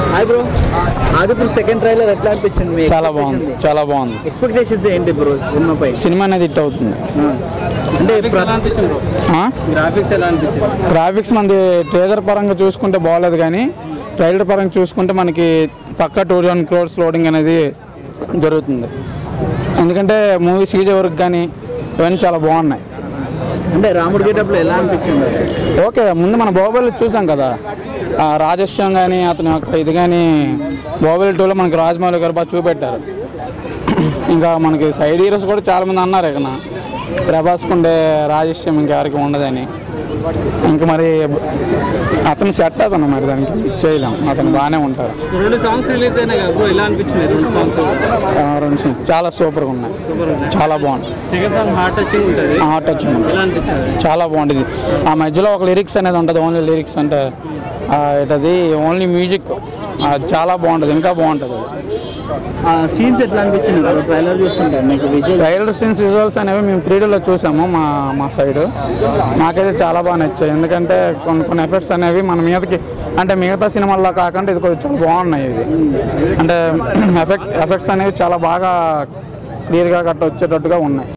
Hi bro Adipurush second trailer ఎట్లా అనిపించింది మీ చాలా బాగుంది చాలా బాగుంది ఎక్స్పెక్టేషన్స్ ఏంటి బ్రో సినిమాపై సినిమా అనేది హిట్ అవుతుంది అంటే ఆ? గ్రాఫిక్స్ ఎలా అనిపించింది గ్రాఫిక్స్ మనది ట్రేజర్ పరంగా చూసుకుంటే బాగోలేదు కానీ ట్రైలర్ పరంగా చూసుకుంటే మనకి పక్క టూ థౌసండ్ క్రోర్స్ లోడింగ్ అనేది జరుగుతుంది ఎందుకంటే మూవీ సీజే వరకు కానీ ఇవన్నీ చాలా బాగున్నాయి అంటే రాముడి గేటప్లో ఎలా అనిపించింది ఓకే ముందు మన బాహుబలి చూసాం కదా ఆ రాజస్వం కానీ అతని యొక్క ఇది కానీ బాహుబలి టూలో మనకి రాజమౌళి గారు బాగా చూపెట్టారు ఇంకా మనకి సైడ్ హీరోస్ కూడా చాలా మంది అన్నారు ఇక ప్రభాస్ కుండే రాజస్యం ఇంకెవరికి ఉండదని ఇంక మరి అతను సెట్ అతను మరి దానికి ఇచ్చేయలేం అతను బాగానే ఉంటారు రెండు సాంగ్స్ రిలీజ్ అయినాయి కదా బ్రో ఎలా అనిపించింది రెండు సాంగ్స్ ఆ, రెండు సి- చాలా సూపర్గా ఉన్నాయి చాలా బాగుంది సెకండ్ సాంగ్ హార్ట్ టచింగ్ ఉంటుంది హార్ట్ వచ్చింది ఎలా అనిపించింది చాలా బాగుంటుంది ఆ మధ్యలో ఒక లిరిక్స్ అనేది ఉంటుంది ఓన్లీ లిరిక్స్ అంటే ఆ, ఏంటది ఓన్లీ మ్యూజిక్ అది చాలా బాగుంటుంది ఇంకా బాగుంటుంది సీన్స్ ఎట్లా అనిపించింది బ్రో ట్రైలర్ చూస్తుంటారు మీకు విజయ్ ట్రైలర్ సీన్స్ విజువల్స్ అనేవి మేము త్రీడీలో చూసాము మా మా సైడ్ నాకైతే చాలా బాగా నచ్చాయి ఎందుకంటే కొన్ని కొన్ని ఎఫెక్ట్స్ అనేవి మన మీదకి అంటే మిగతా సినిమాల్లో కాకుండా ఇది కొంచెం చాలా బాగున్నాయి ఇది అంటే ఎఫెక్ట్ ఎఫెక్ట్స్ అనేవి చాలా బాగా క్లియర్గా గట్ట వచ్చేటట్టుగా ఉన్నాయి